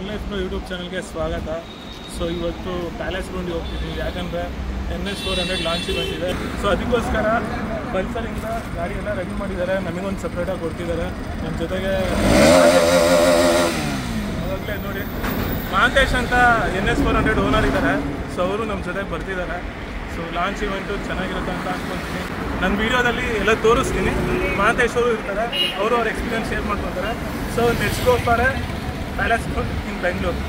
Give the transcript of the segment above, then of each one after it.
Life YouTube ಚಾನಲ್ಗೆ ಸ್ವಾಗತ so ಇವತ್ತು ಪ್ಯಾಲೇಸ್ ಗ್ರೌಂಡಿಗೆ ಹೋಗ್ತಿದ್ದೀವಿ ಯಾಕಂದರೆ ಎನ್ ಎಸ್ ಫೋರ್ ಹಂಡ್ರೆಡ್ ಲಾಂಚಿಗೆ ಬಂದಿದೆ ಸೊ ಅದಕ್ಕೋಸ್ಕರ ಪಲ್ಸರಿಂದ ಗಾಡಿ ಎಲ್ಲ ರೆಡಿ ಮಾಡಿದ್ದಾರೆ ನಮಗೊಂದು ಸಪ್ರೇಟಾಗಿ ಕೊಡ್ತಿದ್ದಾರೆ ನಮ್ಮ ಜೊತೆಗೆ ಅವಾಗಲೇ ನೋಡಿ ಮಹಾಂತೇಶ್ ಅಂತ N S four hundred owner ಇದ್ದಾರೆ ಸೊ ಅವರು ನಮ್ಮ ಜೊತೆಗೆ ಬರ್ತಿದ್ದಾರೆ ಸೊ ಲಾಂಚ್ ಇವೆಂಟು ಚೆನ್ನಾಗಿರುತ್ತೆ ಅಂತ ಅನ್ಕೊಂತೀನಿ ನನ್ನ ವೀಡಿಯೋದಲ್ಲಿ ಎಲ್ಲ ತೋರಿಸ್ತೀನಿ ಮಹಾಂತೇಶ್ ಅವರು ಇರ್ತಾರೆ ಅವರು ಅವ್ರ ಎಕ್ಸ್ಪೀರಿಯನ್ಸ್ ಶೇರ್ ಮಾಡ್ಕೊತಾರೆ so next go for palace in Bengaluru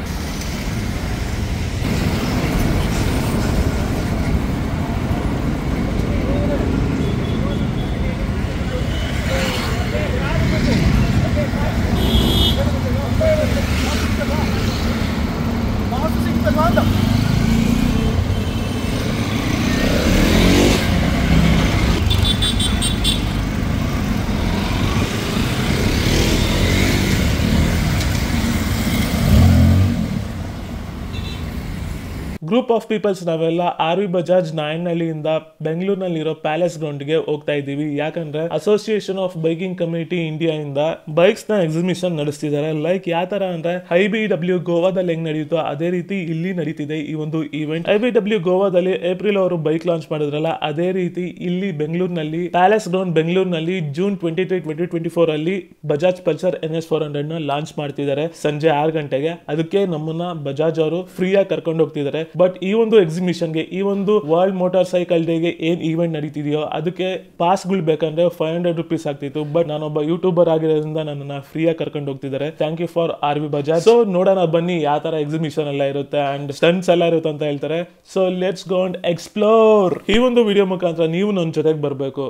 group of peoples ನಾವೆಲ್ಲ ಆರ್ ವಿ ಬಜಾಜ್ ನಾಯನಹಳ್ಳಿಯಿಂದ ಬೆಂಗಳೂರಿನಲ್ಲಿರೋ ಪ್ಯಾಲೇಸ್ ಗ್ರೌಂಡ್ಗೆ ಹೋಗ್ತಾ ಇದ್ದೀವಿ ಯಾಕಂದ್ರೆ association of biking community India ಇಂದ ಬೈಕ್ಸ್ ನ ಎಕ್ಸಿಬಿಷನ್ ನಡೆಸ್ತಿದ್ದಾರೆ ಲೈಕ್ ಯಾವ ತರ ಅಂದ್ರೆ ಐ ಬಿ ಡಬ್ಲ್ಯೂ ಗೋವಾದಲ್ಲಿ ಹೆಂಗ್ ನಡೆಯುತ್ತೋ ಅದೇ ರೀತಿ ಇಲ್ಲಿ ನಡೀತಿದೆ ಈ ಒಂದು ಇವೆಂಟ್ ಐ ಬಿ ಡಬ್ಲ್ಯೂ ಗೋವಾದಲ್ಲಿ ಏಪ್ರಿಲ್ ಅವರು ಬೈಕ್ ಲಾಂಚ್ ಮಾಡಿದ್ರಲ್ಲ ಅದೇ ರೀತಿ ಇಲ್ಲಿ ಬೆಂಗಳೂರಿನಲ್ಲಿ ಪ್ಯಾಲೇಸ್ ಗ್ರೌಂಡ್ ಬೆಂಗಳೂರಿನಲ್ಲಿ June twenty three twenty twenty four ಅಲ್ಲಿ Bajaj Pulsar N S four hundred ನ ಲಾಂಚ್ ಮಾಡ್ತಿದ್ದಾರೆ ಸಂಜೆ ಆರು ಗಂಟೆಗೆ ಅದಕ್ಕೆ ನಮ್ಮನ್ನ ಬಜಾಜ್ ಅವರು ಫ್ರೀಯಾಗಿ ಕರ್ಕೊಂಡು ಹೋಗ್ತಿದ್ದಾರೆ ಬಟ್ ಈ ಒಂದು ಎಕ್ಸಿಬಿಷನ್ಗೆ ಈ ಒಂದು ವರ್ಲ್ಡ್ ಮೋಟಾರ್ ಸೈಕಲ್ ಡೇಗೆ ಏನ್ ಈವೆಂಟ್ ನಡೀತಿದೆಯೋ ಅದಕ್ಕೆ ಪಾಸ್ಗಳು ಬೇಕಂದ್ರೆ ಫೈವ್ ಹಂಡ್ರೆಡ್ ರುಪೀಸ್ ಆಗ್ತಿತ್ತು ಬಟ್ ನಾನೊಬ್ಬ ಯೂಟ್ಯೂಬರ್ ಆಗಿರೋದ್ರಿಂದ ನನ್ನನ್ನ ಫ್ರೀಯಾಗಿ ಕರ್ಕೊಂಡು ಹೋಗ್ತಿದ್ದಾರೆ thank you for R V Bajaj so ನೋಡೋಣ ಬನ್ನಿ ಯಾವ ತರ ಎಕ್ಸಿಬಿಷನ್ ಎಲ್ಲ ಇರುತ್ತೆ ಅಂಡ್ ಸ್ಟನ್ಸ್ ಎಲ್ಲ ಇರುತ್ತೆ ಅಂತ ಹೇಳ್ತಾರೆ ಸೊ ಲೆಟ್ಸ್ ಗೋಂಡ್ ಎಕ್ಸ್ಪ್ಲೋರ್ ಈ ಒಂದು ವಿಡಿಯೋ ಮುಖಾಂತರ ನೀವು ನನ್ನ ಜೊತೆಗೆ ಬರಬೇಕು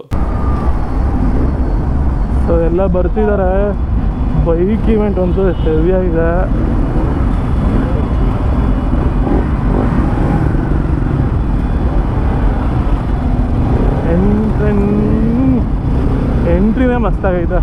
ಸೊ ಎಲ್ಲ ಬರ್ತಿದ್ದಾರೆ ಬೈಕ್ ಇವೆಂಟ್ ಅಂತೂ ಹೆವಿ ಆಗಿದೆ ಎಂಟ್ರನ್ ಎಂಟ್ರಿನೇ ಮಸ್ತಾಗೈತೆ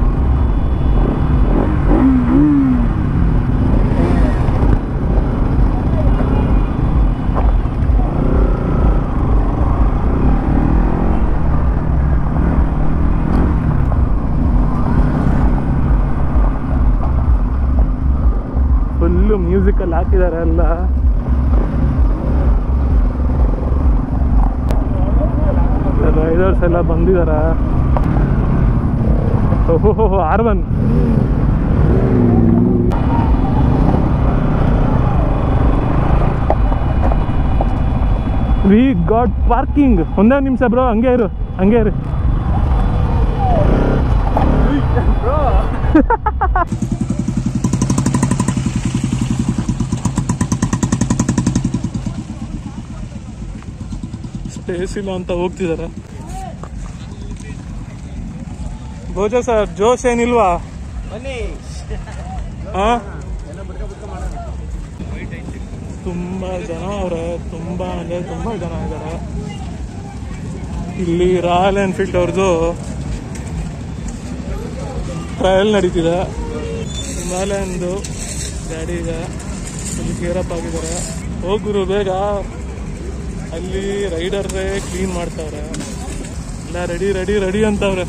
ಫುಲ್ಲು ಮ್ಯೂಸಿಕಲ್ಲಿ ಹಾಕಿದ್ದಾರೆ ಎಲ್ಲ ರೈಡರ್ಸ್ ಎಲ್ಲ ಬಂದಿದ್ದಾರೆ ಓಹೋ R one we got parking ಒಂದೇ ನಿಮಿಷ ಬ್ರೋ ಹಂಗೆ ಇರು ಹಂಗೆ ಇರು ಸ್ಪೇಸ್ ಇಲ್ಲ ಅಂತ ಹೋಗ್ತಿದ್ದಾರೆ ಭೋಜ ಸರ್ ಜೋಶ್ ಏನಿಲ್ವಾ ಹಾ ತುಂಬಾ ಜನ ಅವ್ರೆ ತುಂಬಾ ಅಂದ್ರೆ ತುಂಬಾ ಜನ ಇದ್ದಾರೆ ಇಲ್ಲಿ ರಾಯಲ್ ಎನ್ಫೀಲ್ಡ್ ಅವ್ರದ್ದು ಟ್ರಯಲ್ ನಡೀತಿದೆ ಹಿಮಾಲಯನ್ದು ಗಾಡಿ ಇದೆ ಇಲ್ಲಿ ಗೇರಪ್ ಆಗಿದ್ದಾರೆ ಹೋಗುರು ಬೇಗ ಅಲ್ಲಿ ರೈಡರ್ರೇ ಕ್ಲೀನ್ ಮಾಡ್ತಾವ್ರೆ ಎಲ್ಲ ರೆಡಿ ರೆಡಿ ರೆಡಿ ಅಂತವ್ರೆ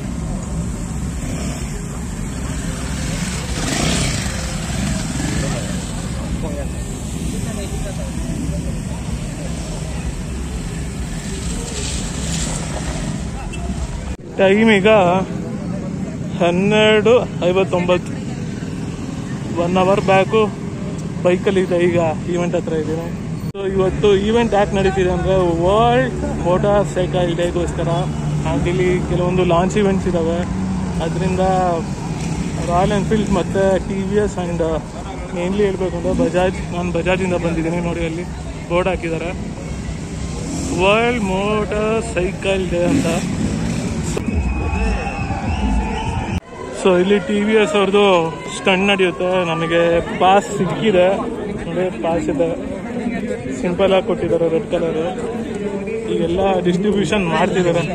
ಟೈಮ್ ಈಗ ಹನ್ನೆರಡು ಐವತ್ತೊಂಬತ್ತು ಒನ್ ಅವರ್ ಬ್ಯಾಕು ಬೈಕಲ್ಲಿ ಇದೆ ಈಗ ಈವೆಂಟ್ ಹತ್ರ ಇದ್ದೀನಿ ಸೊ ಇವತ್ತು ಈವೆಂಟ್ ಯಾಕೆ ನಡೀತಿದೆ ಅಂದರೆ ವರ್ಲ್ಡ್ ಮೋಟಾರ್ ಸೈಕಲ್ ಡೇಗೋಸ್ಕರ ಆ್ಯಂಡ್ ಇಲ್ಲಿ ಕೆಲವೊಂದು ಲಾಂಚ್ ಇವೆಂಟ್ಸ್ ಇದ್ದಾವೆ ಅದರಿಂದ ರಾಯಲ್ ಎನ್ಫೀಲ್ಡ್ ಮತ್ತು T V S and mainly ಹೇಳ್ಬೇಕು ಅಂದರೆ ಬಜಾಜ್ ನಾನು ಬಜಾಜಿಂದ ಬಂದಿದ್ದೀನಿ ನೋಡಿ ಅಲ್ಲಿ ಬೋರ್ಡ್ ಹಾಕಿದ್ದಾರೆ ವರ್ಲ್ಡ್ ಮೋಟಾರ್ ಸೈಕಲ್ ಡೇ ಅಂತ ಸೊ ಇಲ್ಲಿ ಟಿ ವಿ ಎಸ್ ಅವ್ರದ್ದು ಸ್ಟಂಡ್ ನಡೆಯುತ್ತೆ ನಮಗೆ ಪಾಸ್ ಸಿಕ್ಕಿದೆ ನೋಡಿ ಪಾಸ್ ಇದೆ ಸಿಂಪಲ್ ಆಗಿ ಕೊಟ್ಟಿದ್ದಾರೆ ರೆಡ್ ಕಲರ್ ಈಗೆಲ್ಲ ಡಿಸ್ಟ್ರಿಬ್ಯೂಷನ್ ಮಾಡ್ತಿದ್ದಾರೆ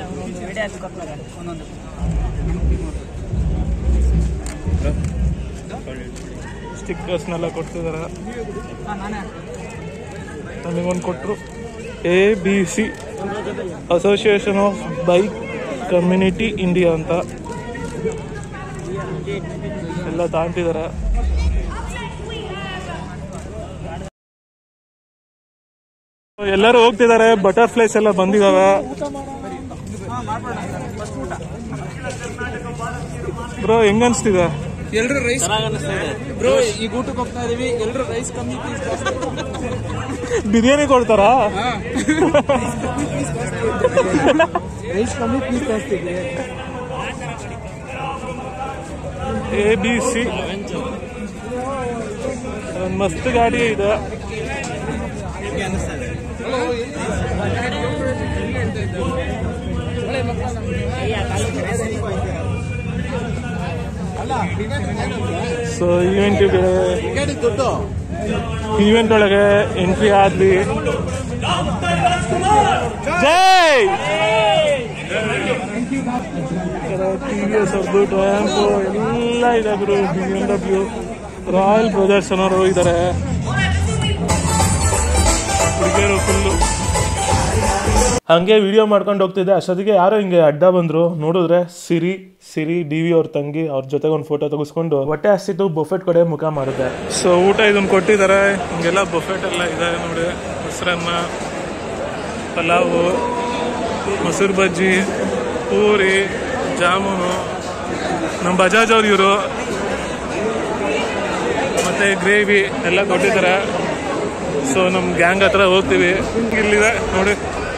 ಸ್ಟಿಕ್ಕರ್ಸ್ನೆಲ್ಲ ಕೊಡ್ತಿದ್ದಾರೆ ನನಗೊಂದು ಕೊಟ್ಟರು A B C association of bike community India ಅಂತ ಎಲ್ಲ ತಾಂತಿದ್ದಾರೆ ಎಲ್ಲರೂ ಹೋಗ್ತಿದ್ದಾರೆ ಬಟರ್ಫ್ಲೈಸ್ ಎಲ್ಲ ಬಂದಿದಾವೆ ಬ್ರೋ ಹೆಂಗ್ ಅನ್ಸ್ತಿದೆ ಎಲ್ರು ರೈಸ್ ಬ್ರೋ ಈಗ ಊಟಕ್ಕೆ ಹೋಗ್ತಾ ಇದೀವಿ ಎಲ್ರು ರೈಸ್ ಕಮ್ಮಿ ಪೀಸ್ ಬಿರಿಯಾನಿ ಕೊಡ್ತಾರಾ ರೈಸ್ ಕಮ್ಮಿ ಪೀಸ್ ಜಾಸ್ತಿ ಎ ಬಿ ಸಿ ಒಂದ್ ಮಸ್ತ್ ಗಾಡಿ ಇದೆ ಸೊ ಈವೆಂಟ್ ದುಡ್ಡು ಈವೆಂಟ್ ಒಳಗೆ ಎಂಟ್ರಿ ಆದ್ವಿ ಜೈ ಟಿ ವಿ ಎಸ್ ಅವ್ರದ್ದು ಟ್ರ್ಯಾಂಪು ಎಲ್ಲ ಇದೆ ಗುರು B M W Royal Brothers ಅನ್ನೋರು ಇದ್ದಾರೆ ಹುಡುಗಿಯರು ಫುಲ್ಲು ಹಂಗೆ ವಿಡಿಯೋ ಮಾಡ್ಕೊಂಡು ಹೋಗ್ತಿದ್ದೆ ಅಷ್ಟೊತ್ತಿಗೆ ಯಾರೋ ಹಿಂಗೆ ಅಡ್ಡ ಬಂದ್ರು ನೋಡಿದ್ರೆ ಸಿರಿ ಸಿರಿ ಡಿ ವಿ ಅವ್ರ ತಂಗಿ ಅವ್ರ ಜೊತೆಗೆ ಒಂದು ಫೋಟೋ ತೆಗೆಸ್ಕೊಂಡು ಹೊಟ್ಟೆ ಹಸಿಟ್ಟು ಬೊಫೆಟ್ ಕಡೆ ಮುಖ ಮಾಡಿದೆ ಸೊ ಊಟ ಇದನ್ನ ಕೊಟ್ಟಿದ್ದಾರೆ ಹಿಂಗೆಲ್ಲ ಬೊಫೆಟ್ ಎಲ್ಲ ಇದೆ ನೋಡಿ ಮೊಸರನ್ನ ಪಲಾವು ಮೊಸರು ಬಜ್ಜಿ ಪೂರಿ ಜಾಮೂನು ನಮ್ಮ ಬಜಾಜ್ ಅವ್ರು ಇವರು ಮತ್ತೆ ಗ್ರೇವಿ ಎಲ್ಲ ಕೊಟ್ಟಿದ್ದಾರೆ ಸೊ ನಮ್ಮ ಗ್ಯಾಂಗ್ ಹತ್ರ ಹೋಗ್ತೀವಿ ಇಲ್ಲಿದೆ ನೋಡಿ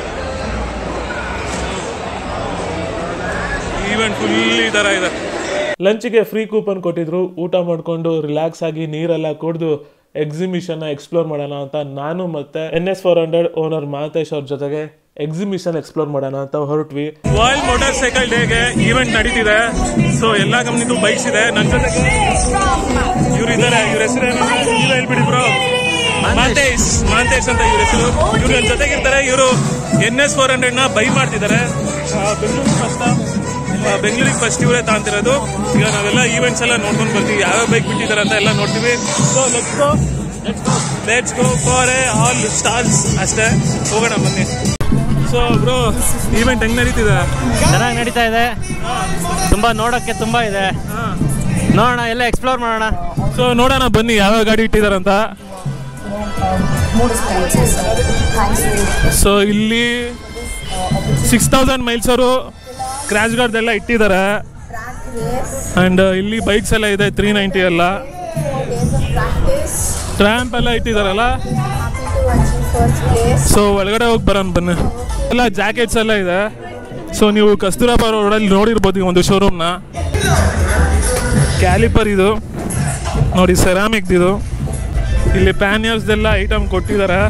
ಈವೆಂಟ್ ಫುಲ್ ಈ ಥರ ಇದೆ ಲಂಚ್ಗೆ ಫ್ರೀ ಕೂಪನ್ ಕೊಟ್ಟಿದ್ರು ಊಟ ಮಾಡಿಕೊಂಡು ರಿಲ್ಯಾಕ್ಸ್ ಆಗಿ ನೀರೆಲ್ಲ ಕುಡಿದು ಎಕ್ಸಿಬಿಷನ್ ಎಕ್ಸ್ಪ್ಲೋರ್ ಮಾಡೋಣ ಅಂತ ನಾನು ಮತ್ತೆ N S four hundred owner Matesh ಅವ್ರ ಜೊತೆಗೆ ಎಕ್ಸಿಬಿಷನ್ ಎಕ್ಸ್ಪ್ಲೋರ್ ಮಾಡೋಣ ಅಂತ ಹೊರಟ್ವಿ ವರ್ಲ್ಡ್ ಮೋಟಾರ್ ಸೈಕಲ್ ಡೇಗೆ ಈವೆಂಟ್ ನಡೀತಿದೆ ಸೊ ಎಲ್ಲ ಕಂಪ್ನಿದು ಬೈಕ್ಸ್ ಇದೆ ನನ್ನ ಜೊತೆಗೆ ಇವ್ರು ಇದ್ದಾರೆ ಇವ್ರ ಹೆಸರೇನು ನೀವೇ ಹೇಳ್ಬಿಡಿ ಬ್ರೋ ಮಾತೇಶ್ ಮಾತೇಶ್ ಅಂತ ಇವ್ರ ಹೆಸರು ಇವ್ರು ನನ್ನ ಜೊತೆಗೆ ಇರ್ತಾರೆ ಇವರು ಎನ್ ಎಸ್ ಫೋರ್ ಹಂಡ್ರೆಡ್ ನ ಬೈ ಮಾಡ್ತಿದ್ದಾರೆ ಬೆಂಗಳೂರು ಫಸ್ಟ್ ಬೆಂಗಳೂರಿಗೆ ಫಸ್ಟ್ ಇವರೇ ತಾಂತಿರೋದು ಈಗ ನಾವೆಲ್ಲ ಈವೆಂಟ್ಸ್ ಎಲ್ಲ ನೋಡ್ಕೊಂಡು ಬರ್ತೀವಿ ಯಾವ್ಯಾವ ಬೈಕ್ ಬಿಟ್ಟಿದ್ದಾರೆ ಅಂತ ಎಲ್ಲ ನೋಡ್ತೀವಿ so let's go let's go for a all stars ಅಷ್ಟೇ ಹೋಗೋಣ ಬನ್ನಿ ಸೊ ಬ್ರೋ ಈವೆಂಟ್ ಹೆಂಗ್ ನಡೀತಿದೆ ಚೆನ್ನಾಗಿ ನಡೀತಾ ಇದೆ ತುಂಬಾ ನೋಡೋಕ್ಕೆ ತುಂಬಾ ಇದೆ ನೋಡೋಣ ಎಲ್ಲ ಎಕ್ಸ್ಪ್ಲೋರ್ ಮಾಡೋಣ ಸೊ ನೋಡೋಣ ಬನ್ನಿ ಯಾವ್ಯಾವ ಗಾಡಿ ಇಟ್ಟಿದಾರಂತ motorsports is thanks to so ಇಲ್ಲಿ ಸಿಕ್ಸ್ ತೌಸಂಡ್ ಮೈಲ್ಸ್ ಅವರು ಕ್ರ್ಯಾಶ್ ಗಾರ್ಡ್ದೆಲ್ಲ ಇಟ್ಟಿದ್ದಾರೆ track race, ಅಂಡ್ ಇಲ್ಲಿ ಬೈಕ್ಸ್ ಎಲ್ಲ ಇದೆ ತ್ರೀ ನೈಂಟಿ ಎಲ್ಲ four days of practice. ಟ್ರ್ಯಾಂಪ್ ಎಲ್ಲ ಇಟ್ಟಿದಾರಲ್ಲ Happy to achieve first place. So ಒಳಗಡೆ ಹೋಗಿ ಬರೋಣ ಬನ್ನಿ ಎಲ್ಲ ಜಾಕೆಟ್ಸ್ ಎಲ್ಲ ಇದೆ ಸೊ ನೀವು ಕಸ್ತೂರಬಾ ರೋಡಲ್ಲಿ ನೋಡಿರ್ಬೋದು ಈ ಒಂದು ಶೋರೂಮ್ನ ಕ್ಯಾಲಿಪರ್ ಇದು ನೋಡಿ ಸೆರಾಮಿಕ್ ಇದು ಇಲ್ಲಿ ಪ್ಯಾನಿಯರ್ಸ್ದೆಲ್ಲ ಐಟಮ್ ಕೊಟ್ಟಿದ್ದಾರೆ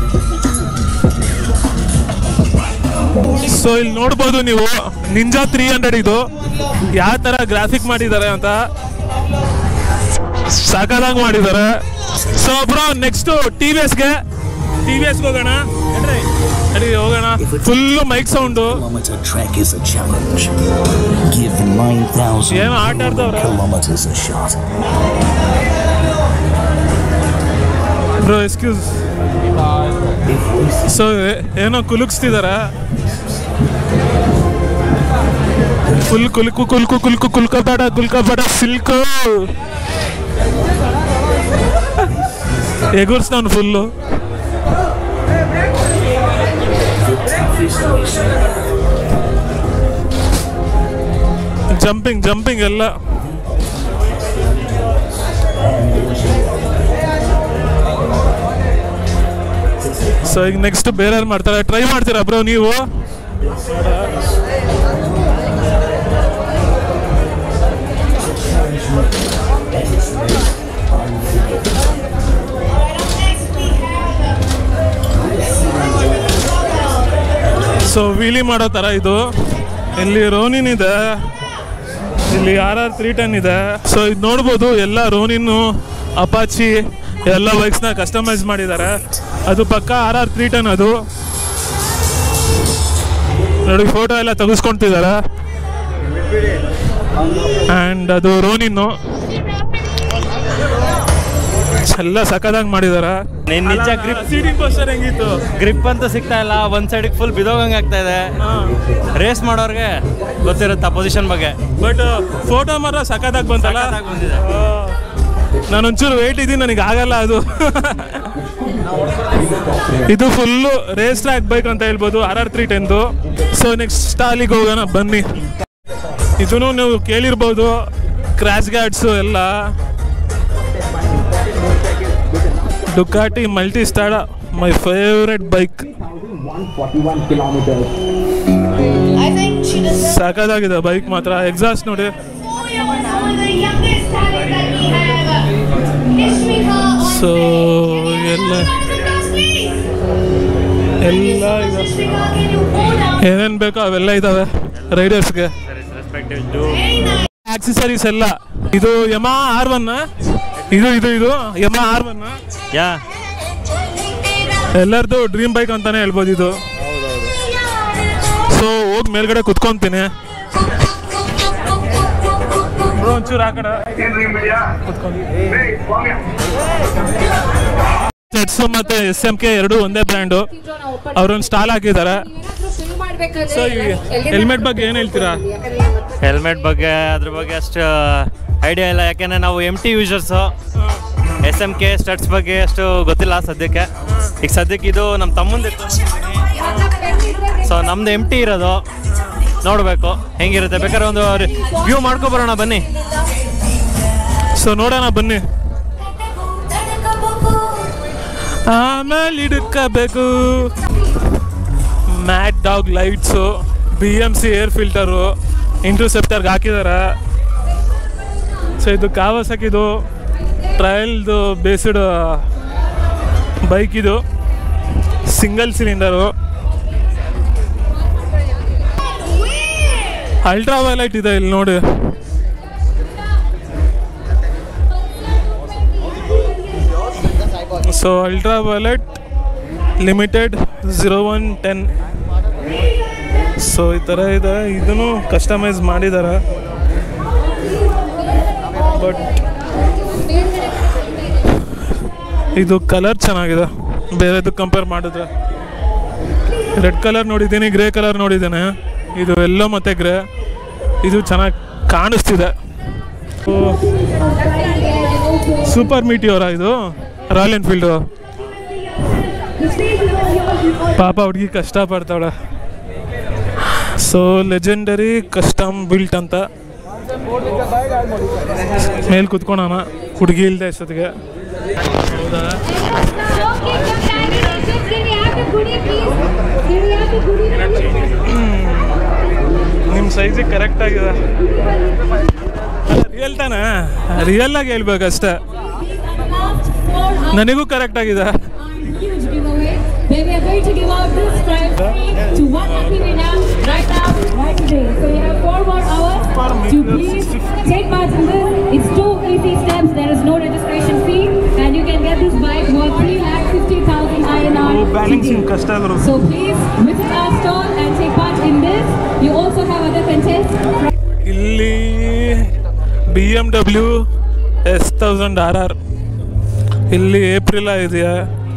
ಸೊ ಇಲ್ಲಿ ನೋಡ್ಬೋದು ನೀವು ನಿಂಜಾ ತ್ರೀ ಹಂಡ್ರೆಡ್ ಇದು ಯಾವ ಥರ ಗ್ರಾಫಿಕ್ ಮಾಡಿದ್ದಾರೆ ಅಂತ ಸಾಕಾದಂಗ್ ಮಾಡಿದ್ದಾರೆ so bro next T V ಎಸ್ಗೆ ಟಿ ವಿ ಎಸ್ಗೆ ಹೋಗೋಣ ನಡಿ ಹೋಗೋಣ full mic sound kilometer trek is a challenge. Give 9,000 ಏನು ಆಟ ಆಡ್ದವ್ರ kilometers a shot. Bro excuse so ಏನೋ ಕುಲುಕ್ಸ್ತಿದಾರ ಫುಲ್ ಕುಲ್ಕು ಕುಲ್ಕು ಕುಲ್ಕು ಕುಲ್ಕಬೇಡ ಕುಲ್ಕಬೇಡ ಸಿಲ್ಕು ಎಗುರ್ಸ್ತಾನು ಫುಲ್ಲು ಜಂಪಿಂಗ್ ಜಂಪಿಂಗ್ ಎಲ್ಲ ಸೊ ಈಗ ನೆಕ್ಸ್ಟ್ ಬೇರೆ ಮಾಡ್ತಾರೆ ಟ್ರೈ ಮಾಡ್ತೀರಾ ಬ್ರೋ ನೀವು ಸೊ ವೀಲಿ ಮಾಡೋ ಥರ ಇದು ಇಲ್ಲಿ ರೋನಿನ್ ಇದೆ ಇಲ್ಲಿ ಆರ್ ಆರ್ ತ್ರೀ ಟೆನ್ ಇದೆ ಸೊ ಇದು ನೋಡ್ಬೋದು ಎಲ್ಲ ರೋನಿನ್ನು ಅಪಾಚಿ ಎಲ್ಲ ಬೈಕ್ಸ್ನ ಕಸ್ಟಮೈಸ್ ಮಾಡಿದ್ದಾರೆ ಅದು ಪಕ್ಕ ಆರ್ ಆರ್ ತ್ರೀ ಟೆನ್ ಅದು ನೋಡಿ ಫೋಟೋ ಎಲ್ಲ ತೆಗೆಸ್ಕೊಳ್ತಿದ್ದಾರೆ ಆ್ಯಂಡ್ ಅದು ರೋನಿನ್ನು ಎಲ್ಲ ಸಖತ್ತಾಗಿ ಮಾಡಿದ್ದಾರೆ ನೀನ್ ನಿಜ ಗ್ರಿಪ್ ಸೀಟಿಂಗ್ ಪೋಸ್ಟರ್ ಹೆಂಗಿತ್ತು ಗ್ರಿಪ್ ಅಂತೂ ಸಿಗ್ತಾ ಇಲ್ಲ ಒಂದ್ ಸೈಡಿಗೆ ಫುಲ್ ಬಿದೋಗಂಗೆ ಆಗ್ತಾ ಇದೆ ರೇಸ್ ಮಾಡೋರ್ಗೆ ಗೊತ್ತಿರುತ್ತೆ ಆ ಪೊಸಿಷನ್ ಬಗ್ಗೆ ಬಟ್ ಫೋಟೋ ಮಾತ್ರ ಸಖತ್ತಾಗಿ ಬಂತಲ್ಲ ಸಖತ್ತಾಗ್ ಬಂದಿದೆ. ನಾನು ಒಂಚೂರು ವೆಯ್ಟ್ ಇದ್ದೀನಿ ನನಗೆ ಆಗಲ್ಲ ಅದು ಇದು ಫುಲ್ಲು ರೇಸ್ ಟ್ರ್ಯಾಕ್ ಬೈಕ್ ಅಂತ ಹೇಳ್ಬೋದು ಆರ್ ಆರ್ ತ್ರೀ ಟೆನ್ದು ಸೊ ನೆಕ್ಸ್ಟ್ ಸ್ಟಾಲಿಗೆ ಹೋಗೋಣ ಬನ್ನಿ ಇದನ್ನು ನೀವು ಕೇಳಿರ್ಬೋದು ಕ್ರ್ಯಾಶ್ ಗಾರ್ಡ್ಸು ಎಲ್ಲ Ducati Multistrada my favourite bike I think she does ಸಾಕಾಗಿದೆ ಬೈಕ್ ಮಾತ್ರ ಎಕ್ಸಾಸ್ಟ್ ನೋಡಿ ಸೊ ಎಲ್ಲ ಎಲ್ಲ ಇದೆ ಏನೇನು ಬೇಕೋ ಅವೆಲ್ಲ ಇದಾವೆ ರೈಡರ್ಸ್ಗೆ ಆಕ್ಸೆಸರೀಸ್ ಎಲ್ಲ ಇದು ಯಮ ಆರ್ ಒನ್ ಇದು ಇದು ಇದು ಯಮ ಆರ್ ಒನ್ ಯಾ ಎಲ್ಲರದು ಡ್ರೀಮ್ ಬೈಕ್ ಅಂತಾನೆ ಹೇಳ್ಬೋದು ಇದು ಸೊ ಹೋಗಿ ಮೇಲ್ಗಡೆ ಕುತ್ಕೊಂತೀನಿ ಬ್ರೋ, ಒಂಚೂರು ಆ ಕಡೆ ಸೆಟ್ಸ್ ಮತ್ತೆ ಎಸ್ ಎಂ ಕೆ ಎರಡು ಒಂದೇ ಬ್ರ್ಯಾಂಡು ಅವ್ರೊಂದು ಸ್ಟಾಲ್ ಹಾಕಿದ್ದಾರೆ ಸೊ ಹೆಲ್ಮೆಟ್ ಬಗ್ಗೆ ಏನು ಹೇಳ್ತೀರಾ ಹೆಲ್ಮೆಟ್ ಬಗ್ಗೆ ಅದ್ರ ಬಗ್ಗೆ ಅಷ್ಟು ಐಡಿಯಾ ಇಲ್ಲ ಯಾಕೆಂದ್ರೆ ನಾವು M T users S M K Studds ಬಗ್ಗೆ ಅಷ್ಟು ಗೊತ್ತಿಲ್ಲ ಸದ್ಯಕ್ಕೆ ಈಗ ಸದ್ಯಕ್ಕೆ ಇದು ನಮ್ಮ ತಮ್ಮಂದು ಸೊ ನಮ್ದು ಎಮ್ ಟಿ ಇರೋದು ನೋಡಬೇಕು ಹೆಂಗಿರುತ್ತೆ ಬೇಕಾದ್ರೆ ಒಂದು ವ್ಯೂ ಮಾಡ್ಕೊಬರೋಣ ಬನ್ನಿ ಸೊ ನೋಡೋಣ ಬನ್ನಿ ಆಮೇಲೆ ಹಿಡ್ಕಬೇಕು mad dog lights B M C air filter ಇಂಟರ್ಸೆಪ್ಟರ್ಗೆ ಹಾಕಿದ್ದಾರೆ ಸೊ ಇದು ಕಾವಸಕಿದು ಟ್ರಯಲ್ದು ಬೇಸ್ಡ್ ಬೈಕ್ ಇದು ಸಿಂಗಲ್ ಸಿಲಿಂಡರು ಅಲ್ಟ್ರಾ ವೈಲೈಟ್ ಇದೆ ಇಲ್ಲಿ ನೋಡಿ so Ultraviolette limited zero one ten so ಈ ಥರ ಇದೆ ಇದನ್ನು ಕಸ್ಟಮೈಸ್ ಮಾಡಿದ್ದಾರೆ ಬಟ್ ಇದು ಕಲರ್ ಚೆನ್ನಾಗಿದೆ ಬೇರೆದು ಕಂಪೇರ್ ಮಾಡಿದ್ರೆ ರೆಡ್ ಕಲರ್ ನೋಡಿದ್ದೀನಿ ಗ್ರೇ ಕಲರ್ ನೋಡಿದ್ದೇನೆ ಇದು ಎಲ್ಲೋ ಮತ್ತು ಗ್ರೇ ಇದು ಚೆನ್ನಾಗಿ ಕಾಣಿಸ್ತಿದೆ ಸೂಪರ್ ಮೀಟಿಯೋರ ಇದು ರಾಯಲ್ ಎನ್ಫೀಲ್ಡು ಪಾಪ ಹುಡುಗಿ ಕಷ್ಟಪಡ್ತಾಳೆ ಸೊ ಲೆಜೆಂಡರಿ ಕಸ್ಟಮ್ ಬಿಲ್ಟ್ ಅಂತ ಮೇಲೆ ಕುತ್ಕೊಳೋಣ ಹುಡುಗಿ ಇಲ್ದೆ ಅಷ್ಟೊತ್ತಿಗೆ ಹೌದಾ ನಿಮ್ಮ ಸೈಜಿಗೆ ಕರೆಕ್ಟ್ ಆಗಿದೆ ರಿಯಲ್ ತಾನೇ ರಿಯಲ್ ಆಗಿ ಹೇಳ್ಬೇಕಷ್ಟೇ ನನಗೂ ಕರೆಕ್ಟ್ ಆಗಿದೆ huge giveaway. Where we are going to give out this prize to one lucky winner right now, right today. So you have four more hours to please take part in this. It's two easy steps. There is no registration fee, and you can get this bike worth three lakh fifty thousand INR balancing today. ಕಷ್ಟ ಆದ್ರು So please visit our stall and take part in this. You also have other contests. ಇಲ್ಲಿ B M W S thousand R R ಇಲ್ಲಿ Aprilia ಇದೆಯಾ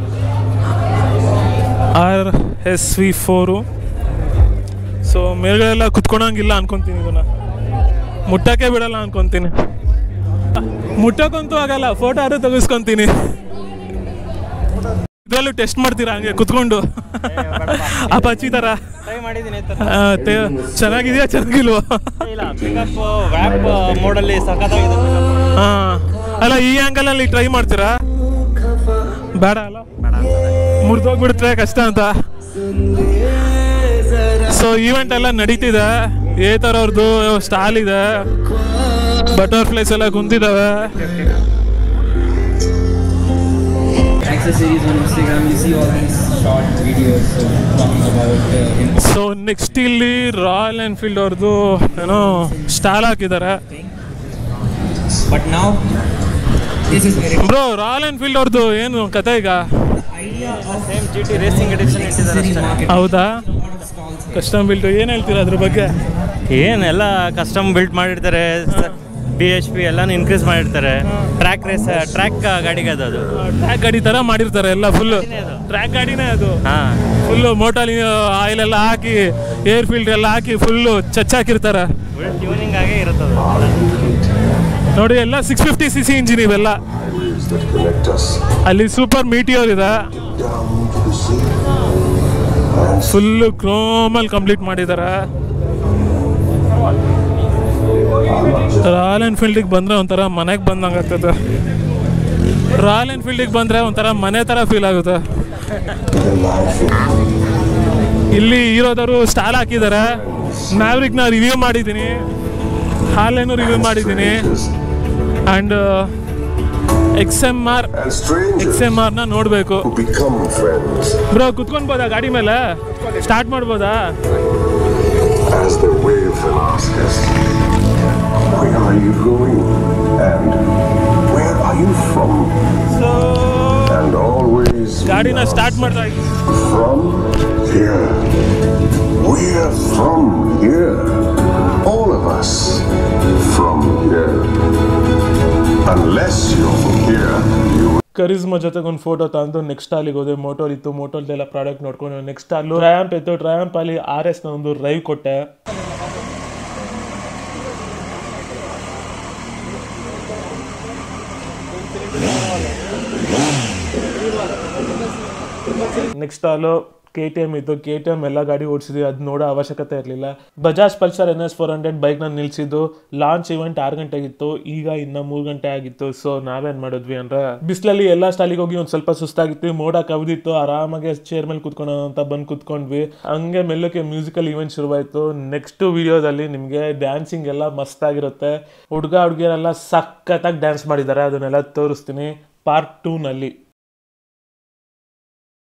R S V four so ಮೇಲ್ಗಡೆಲ್ಲ ಕುತ್ಕೊಳಂಗಿಲ್ಲ ಅನ್ಕೊಂತೀನಿ ಇದನ್ನ ಮುಟ್ಟಕ್ಕೆ ಬಿಡಲ್ಲ ಅನ್ಕೊಂತೀನಿ ಮುಟ್ಟಕ್ಕಂತೂ ಆಗಲ್ಲ ಫೋಟೋ ಆದ್ರೂ ತೆಗೆಸ್ಕೊಂತೀನಿ ಇದರಲ್ಲೂ ಟೆಸ್ಟ್ ಮಾಡ್ತೀರಾ ಹಂಗೆ ಕುತ್ಕೊಂಡು ಅಪಾಚಿ ಥರ ಟ್ರೈ ಮಾಡಿದ್ದೀನಿ ಆ, ತೇ- ಚೆನ್ನಾಗಿದೆಯಾ ಚೆನ್ನಾಗಿಲ್ವಾ ಇಲ್ಲ ಪಿಕಪ್ ವ್ಯಾಪ್ ಮೋಡಲ್ಲಿ ಸಖತ್ತಾಗಿದೆ ಹಾ ಅಲ್ಲ ಈ ಆಂಗಲ್ ಅಲ್ಲಿ ಟ್ರೈ ಮಾಡ್ತೀರಾ ಬೇಡ ಅಲ್ಲ ಮುರಿದೋಗ್ಬಿಡ್ತಾರೆ ಕಷ್ಟ ಅಂತ ಸೊ ಈವೆಂಟ್ ಎಲ್ಲ ನಡೀತಿದೆ ಏ ಥರ ಅವ್ರದ್ದು ಸ್ಟಾಲ್ ಇದೆ ಬಟರ್ಫ್ಲೈಸ್ ಎಲ್ಲ ಕುಂತಿದ್ದಾವೆ accessories on Instagram, you see all these short videos so talking about uh, in- so next ಇಲ್ಲಿ ರಾಯಲ್ ಎನ್ಫೀಲ್ಡ್ ಅವ್ರದ್ದು ಏನೋ ಸ್ಟಾಲ್ ಹಾಕಿದ್ದಾರೆ But now, this is very bro Royal Enfield ಅವ್ರದ್ದು ಏನು ಕತೆ ಈಗ same G T racing edition ಇಟ್ಟಿದ್ದಾರೆ ಅಷ್ಟೇ market. ಹೌದಾ ಕಸ್ಟಮ್ ಬಿಲ್ಟು ಏನು ಹೇಳ್ತೀರಾ ಅದ್ರ ಬಗ್ಗೆ ಏನೆಲ್ಲ ಕಸ್ಟಮ್ ಬಿಲ್ಟ್ ಮಾಡಿರ್ತಾರೆ ಬಿ ಎಚ್ ಪಿ ಎಲ್ಲಾನು ಇನ್ಕ್ರೀಸ್ ಮಾಡಿರ್ತಾರೆ ಟ್ರ್ಯಾಕ್ ರೇಸ್ ಟ್ರ್ಯಾಕ್ ಗಾಡಿಗೆ ಅದು ಅದು ಟ್ರ್ಯಾಕ್ ಗಾಡಿ ತರ ಮಾಡಿರ್ತಾರೆ ಎಲ್ಲ ಫುಲ್ ಟ್ರ್ಯಾಕ್ ಗಾಡಿನೇ ಅದು ಹಾಂ ಫುಲ್ಲು ಮೋಟಾರ್ ಆಯಿಲ್ ಎಲ್ಲ ಹಾಕಿ ಏರ್ ಫಿಲ್ಟರ್ ಎಲ್ಲ ಹಾಕಿ ಫುಲ್ಲು ಚಚ್ಚಾಕಿರ್ತಾರೆ ಟ್ಯೂನಿಂಗ್ ಆಗೇ ಇರುತ್ತದೆ ನೋಡಿ ಎಲ್ಲ six fifty C C engine ಇವೆಲ್ಲ that connect us ಅಲ್ಲಿ ಸೂಪರ್ ಮೀಟಿಯೋರ್ ಇದೆ down to the sea. Full ಕ್ರೋಮಲ್ಲಿ ಕಂಪ್ಲೀಟ್ ಮಾಡಿದ್ದಾರೆ ರಾಯಲ್ ಎನ್ಫೀಲ್ಡಿಗೆ ಬಂದರೆ ಒಂಥರ ಮನೆಗೆ ಬಂದಂಗೆ ಆಗ್ತದೆ ರಾಯಲ್ ಎನ್ಫೀಲ್ಡಿಗೆ ಬಂದರೆ ಒಂಥರ ಮನೆ ಥರ ಫೀಲ್ ಆಗುತ್ತೆ ಇಲ್ಲಿ ಇರೋದವರು ಸ್ಟಾಲ್ ಹಾಕಿದ್ದಾರೆ ಮ್ಯಾವ್ರಿಕ್ನ ರಿವ್ಯೂ ಮಾಡಿದ್ದೀನಿ ಹಾಲೇನು ರಿವ್ಯೂ ಮಾಡಿದ್ದೀನಿ and X M R And strangers X M ಆರ್ನ ನೋಡಬೇಕು who become friends ಬ್ರೋ ಕುತ್ಕೊಳ್ಬೋದಾ ಗಾಡಿ ಮೇಲೆ ಸ್ಟಾರ್ಟ್ ಮಾಡ್ಬೋದಾ as they wave and ask us, Where are you going? And where are you from? And always we ಗಾಡಿನ ask, start ಮಾಡ್ತಾ ಇದ್ದೀನಿ from here. We're from here. All of us from here. Unless you're from here, you ಕರಿಸ್ಮಾ ಜೊತೆಗೆ ಒಂದು photo ತಂದು next ಅಲ್ಲಿಗೆ ಹೋದೆ ಮೋಟೋಲ್ ಇತ್ತು ಮೋಟೋಲ್ದೆಲ್ಲ product ನೋಡ್ಕೊಂಡು ನೆಕ್ಸ್ಟ್ ಅಲ್ಲೂ ಟ್ರಯಾಂಪ್ ಇತ್ತು ಟ್ರಯಾಂಪ್ ಅಲ್ಲಿ ಆರ್ ಎಸ್ ನ ಒಂದು ರೈವ್ ಕೊಟ್ಟೆ ನೆಕ್ಸ್ಟ್ ಅಲ್ಲೂ ಕೆ ಟಿ ಎಮ್ ಇತ್ತು ಕೆ ಟಿ ಎಮ್ ಎಲ್ಲ ಗಾಡಿ ಓಡಿಸಿದ್ವಿ ಅದು ನೋಡೋ ಅವಶ್ಯಕತೆ ಇರಲಿಲ್ಲ Bajaj Pulsar N S four hundred ಬೈಕ್ನ ನಿಲ್ಸಿದ್ದು ಲಾಂಚ್ ಇವೆಂಟ್ ಆರು ಗಂಟೆಗಿತ್ತು ಈಗ ಇನ್ನ ಮೂರು ಗಂಟೆ ಆಗಿತ್ತು ಸೊ ನಾವೇನ್ ಮಾಡಿದ್ವಿ ಅಂದ್ರೆ ಬಿಸಿಲಲ್ಲಿ ಎಲ್ಲ ಸ್ಟಾಲಿಗೆ ಹೋಗಿ ಒಂದು ಸ್ವಲ್ಪ ಸುಸ್ತಾಗಿತ್ತು ಮೋಡ ಕವಿದಿತ್ತು ಆರಾಮಾಗಿ ಚೇರ್ ಮೇಲೆ ಕುತ್ಕೊಳ್ಳೋಣ ಅಂತ ಬಂದು ಕುತ್ಕೊಂಡ್ವಿ ಹಂಗೆ ಮೆಲ್ಲಕ್ಕೆ ಮ್ಯೂಸಿಕಲ್ ಇವೆಂಟ್ ಶುರುವಾಯಿತು ನೆಕ್ಸ್ಟ್ ವಿಡಿಯೋದಲ್ಲಿ ನಿಮಗೆ ಡ್ಯಾನ್ಸಿಂಗ್ ಎಲ್ಲ ಮಸ್ತಾಗಿರುತ್ತೆ ಹುಡುಗ ಹುಡುಗಿಯರೆಲ್ಲ ಸಖತ್ತಾಗಿ ಡ್ಯಾನ್ಸ್ ಮಾಡಿದ್ದಾರೆ ಅದನ್ನೆಲ್ಲ ತೋರಿಸ್ತೀನಿ ಪಾರ್ಟ್ ಟೂನಲ್ಲಿ